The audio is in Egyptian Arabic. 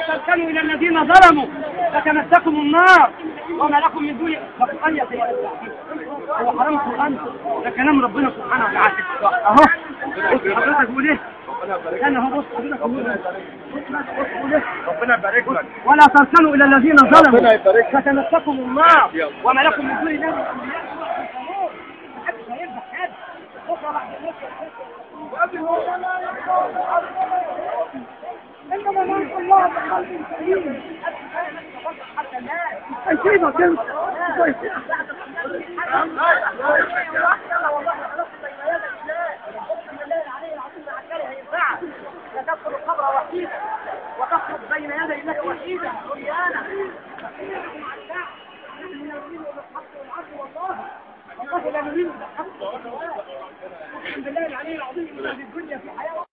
تركنوا الى الذين ظلموا فتمسكم النار وما لكم من دون بقية هو حرام القرآن ده كلام ربنا سبحانه وتعالى اهو بص حضرتك بيقول ايه انا اهو بص حضرتك بيقول ايه بص بيقول ايه ربنا يبارك لك ولا تركنوا الى الذين ظلموا ربنا يبارك لك. فتمسكم النار وما لكم من دون الله من أولياء. محدش هيربح حد. بكرة بعد إنما من الله بقلب سليم هيسيبك انت تدخل القبر وحيدا وتخرج بين يدي الله وحيدا عريانا نحن نريد بالحق والعدل والله والله لا نريد بالحق اقسم بالله العلي العظيم ان الدنيا في حياه